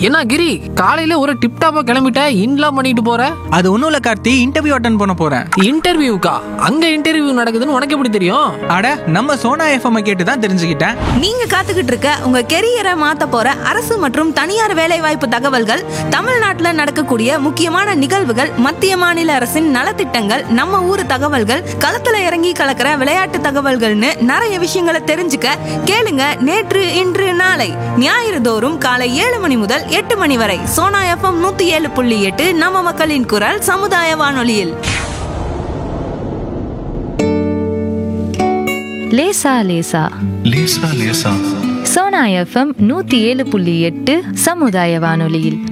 என்ன கிரி காலையில ஒரு டிப்டாப்பா கிளம்பிட்ட இன்லாம் பண்ணிட்டு போற அது ஒன்றும் இல்லை கார்த்தி இன்டர்வியூ அட்டன் பண்ண போகிறேன் இன்டர்வியூக்கா அங்க இன்டர்வியூ நடக்குதுன்னு உனக்கு எப்படி தெரியும் அட நம்ம சோனா எஃப்எம் கேட்டு தான் தெரிஞ்சுக்கிட்டேன் நீங்க காத்துக்கிட்டு இருக்க உங்க கெரியரை மாத்த போற அரசு மற்றும் தனியார் வேலைவாய்ப்பு தகவல்கள் தமிழ்நாட்டுல நடக்கக்கூடிய முக்கியமான நிகழ்வுகள் மத்திய மாநில அரசின் நலத்திட்டங்கள் நம்ம ஊர் தகவல்கள் களத்துல இறங்கி கலக்கிற விளையாட்டு தகவல்கள்னு நிறைய விஷயங்களை தெரிஞ்சுக்க கேளுங்க நேற்று இன்று நாளை ஞாயிறு தோறும் காலை ஏழு மணி முதல் எட்டு மணி வரை சோனா எஃப்எம் நூத்தி ஏழு புள்ளி எட்டு நம்ம மக்களின் குரல் சமுதாய வானொலியில் லேசா லேசா லேசா லேசா சோனா எஃப்எம் நூத்தி ஏழு புள்ளி எட்டு சமுதாய வானொலியில்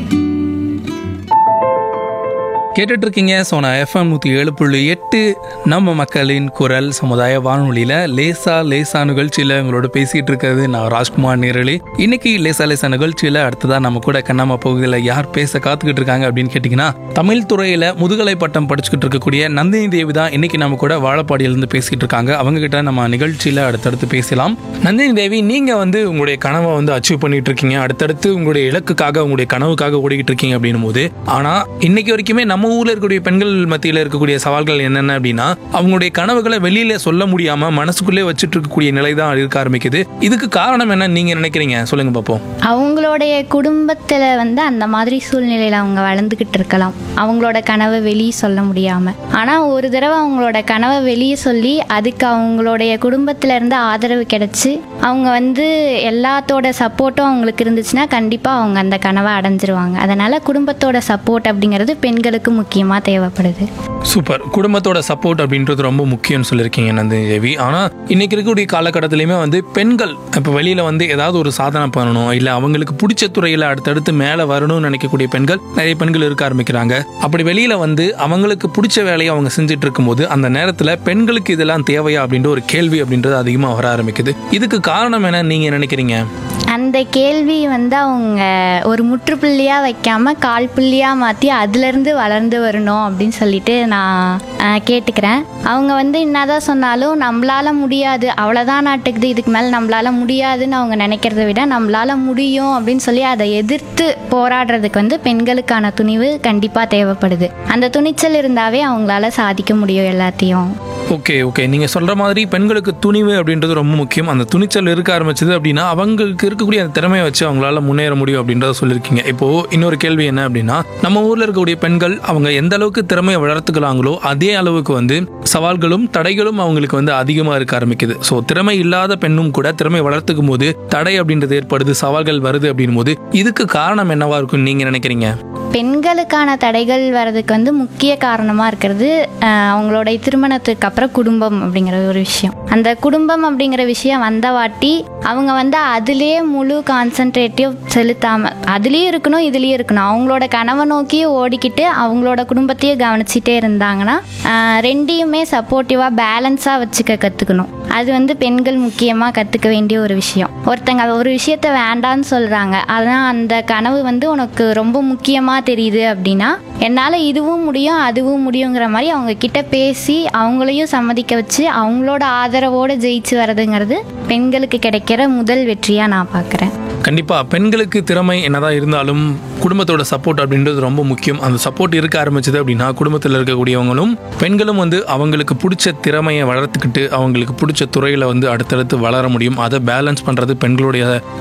கேட்டுட்டு இருக்கீங்க சோனா எஃப்எம் நூற்றி ஏழு புள்ளி எட்டு நம்ம மக்களின் குரல் சமுதாய வானொலியில் லேசா லேசா நிகழ்ச்சியில் உங்களோட பேசிகிட்டு இருக்கிறது நான் ராஜ்குமார் நேரலி இன்னைக்கு லேசா லேசா நிகழ்ச்சியில் அடுத்ததாக நம்ம கூட கண்ணாம பகுதியில் யார் பேச காத்துக்கிட்டு இருக்காங்க அப்படின்னு கேட்டிங்கன்னா தமிழ் துறையில் முதுகலை பட்டம் படிச்சுக்கிட்டு இருக்கக்கூடிய நந்தினி தேவி தான் இன்னைக்கு நம்ம கூட வாழப்பாடியிலேருந்து பேசிகிட்டு இருக்காங்க அவங்க கிட்ட நம்ம நிகழ்ச்சியில் அடுத்தடுத்து பேசலாம் நந்தினி தேவி நீங்கள் வந்து உங்களுடைய கனவை வந்து அச்சீவ் பண்ணிட்டு இருக்கீங்க அடுத்தடுத்து உங்களுடைய இலக்குக்காக உங்களுடைய கனவுக்காக ஓடிக்கிட்டு இருக்கீங்க அப்படின்னும் போது ஆனால் இன்னைக்கு வரைக்குமே நம்ம ஊர்ல இருக்கக்கூடிய பெண்கள் மத்தியில் இருக்கக்கூடிய சவால்கள் என்னென்ன அப்படின்னா அவங்களுடைய கனவுகளை வெளியில சொல்ல முடியாம மனசுக்குள்ளே வச்சுட்டு இருக்கக்கூடிய நிலை தான் இருக்க ஆரம்பிக்குது இதுக்கு காரணம் என்ன நீங்க நினைக்கிறீங்க சொல்லுங்க பார்ப்போம் அவங்களுடைய குடும்பத்தில் வந்து அந்த மாதிரி சூழ்நிலையில் அவங்க வளர்ந்துக்கிட்டு இருக்கலாம் அவங்களோட கனவை வெளியே சொல்ல முடியாமல் ஆனால் ஒரு தடவை அவங்களோட கனவை வெளியே சொல்லி அதுக்கு அவங்களுடைய குடும்பத்துல இருந்து ஆதரவு கிடைச்சி அவங்க வந்து எல்லாத்தோட சப்போர்ட்டும் அவங்களுக்கு இருந்துச்சுன்னா கண்டிப்பாக அவங்க அந்த கனவை அடைஞ்சிருவாங்க அதனால் குடும்பத்தோட சப்போர்ட் அப்படிங்கிறது பெண்களுக்கு முக்கியமாக தேவைப்படுது சூப்பர் குடும்பத்தோட சப்போர்ட் அப்படின்றது ரொம்ப முக்கியம்னு சொல்லியிருக்கீங்க நந்தினி தேவி ஆனால் இன்னைக்கு இருக்கக்கூடிய காலகட்டத்திலையுமே வந்து பெண்கள் இப்போ வெளியில வந்து ஏதாவது ஒரு சாதனை பண்ணணும் இல்லை அவங்களுக்கு பிடிச்ச துறையில் அடுத்தடுத்து மேலே வரணும்னு நினைக்கக்கூடிய பெண்கள் நிறைய பெண்கள் இருக்க ஆரம்பிக்கிறாங்க அப்படி வெளியில வந்து அவங்களுக்கு பிடிச்ச வேலையை அவங்க செஞ்சுட்டு இருக்கும்போது அந்த நேரத்தில் பெண்களுக்கு இதெல்லாம் தேவையா அப்படின்ற ஒரு கேள்வி அப்படின்றது அதிகமாக வர ஆரம்பிக்குது இதுக்கு காரணம் என்ன நீங்க நினைக்கிறீங்க அந்த கேள்வி வந்து அவங்க ஒரு முற்றுப்புள்ளியாக வைக்காம கால் புள்ளியாக மாற்றி அதுலேருந்து வளர்ந்து வரணும் அப்படின்னு சொல்லிட்டு நான் அஹ், கேட்டுக்கிறேன் அவங்க வந்து என்னதான் சொன்னாலும் நம்மளால முடியாது அவ்வளோதான் நாட்டுக்குது இதுக்கு மேலே நம்மளால முடியாதுன்னு அவங்க நினைக்கிறத விட நம்மளால முடியும் அப்படின்னு சொல்லி அதை எதிர்த்து போராடுறதுக்கு வந்து பெண்களுக்கான துணிவு கண்டிப்பாக தேவைப்படுது அந்த துணிச்சல் இருந்தாவே அவங்களால சாதிக்க முடியும் எல்லாத்தையும் ஓகே ஓகே நீங்க சொல்ற மாதிரி பெண்களுக்கு துணிவு அப்படின்றது ரொம்ப முக்கியம் அந்த துணிச்சல் இருக்க ஆரம்பிச்சது அப்படின்னா அவங்களுக்கு இருக்கக்கூடிய அந்த திறமையை வச்சு அவங்களால முன்னேற முடியும் அப்படின்றத சொல்லியிருக்கீங்க இப்போ இன்னொரு கேள்வி என்ன அப்படின்னா நம்ம ஊர்ல இருக்கக்கூடிய பெண்கள் அவங்க எந்த அளவுக்கு திறமையை வளர்த்துக்கலாங்களோ அதே அளவுக்கு வந்து சவால்களும் தடைகளும் அவங்களுக்கு வந்து அதிகமாக இருக்க ஆரம்பிக்குது ஸோ திறமை இல்லாத பெண்ணும் கூட திறமை வளர்த்துக்கும் போது தடை அப்படின்றது ஏற்படுது சவால்கள் வருது அப்படின் போது இதுக்கு காரணம் என்னவா இருக்கும்னு நீங்க நினைக்கிறீங்க பெண்களுக்கான தடைகள் வர்றதுக்கு வந்து முக்கிய காரணமாக இருக்கிறது அஹ், அவங்களுடைய திருமணத்துக்கு அப்புறம் குடும்பம் அப்படிங்கிற ஒரு விஷயம் அந்த குடும்பம் அப்படிங்கிற விஷயம் வந்த வாட்டி அவங்க வந்து அதுலேயே முழு கான்சன்ட்ரேட்டிவ் செலுத்தாமல் அதுலேயும் இருக்கணும் இதுலேயும் இருக்கணும் அவங்களோட கனவை நோக்கி ஓடிக்கிட்டு அவங்களோட குடும்பத்தையும் கவனிச்சிட்டே இருந்தாங்கன்னா அஹ், ரெண்டையுமே சப்போர்ட்டிவாக பேலன்ஸாக வச்சுக்க கற்றுக்கணும் அது வந்து பெண்கள் முக்கியமாக கற்றுக்க வேண்டிய ஒரு விஷயம் ஒருத்தங்க ஒரு விஷயத்த வேண்டான்னு சொல்கிறாங்க ஆனால் அந்த கனவு வந்து உனக்கு ரொம்ப முக்கியமாக தெரியுது அப்படின்னா என்னால் இதுவும் முடியும் அதுவும் முடியுங்கிற மாதிரி அவங்க கிட்ட பேசி அவங்களையும் சம்மதிக்க வச்சு அவங்களோட ஆதரவோடு ஜெயிச்சு வர்றதுங்கிறது பெண்களுக்கு கிடைக்கிற முதல் வெற்றியாக நான் பார்க்குறேன் கண்டிப்பா பெண்களுக்கு திறமை என்னதான் இருந்தாலும் குடும்பத்தோட சப்போர்ட் அப்படின்றது ரொம்ப முக்கியம் அந்த சப்போர்ட் இருக்க ஆரம்பிச்சது அப்படின்னா குடும்பத்தில் இருக்கக்கூடியவங்களும் பெண்களும் வந்து அவங்களுக்கு பிடிச்ச திறமையை வளர்த்துக்கிட்டு அவங்களுக்கு பிடிச்ச துறையில வந்து அடுத்தடுத்து வளர முடியும் அதை பேலன்ஸ் பண்றது பெண்களுடைய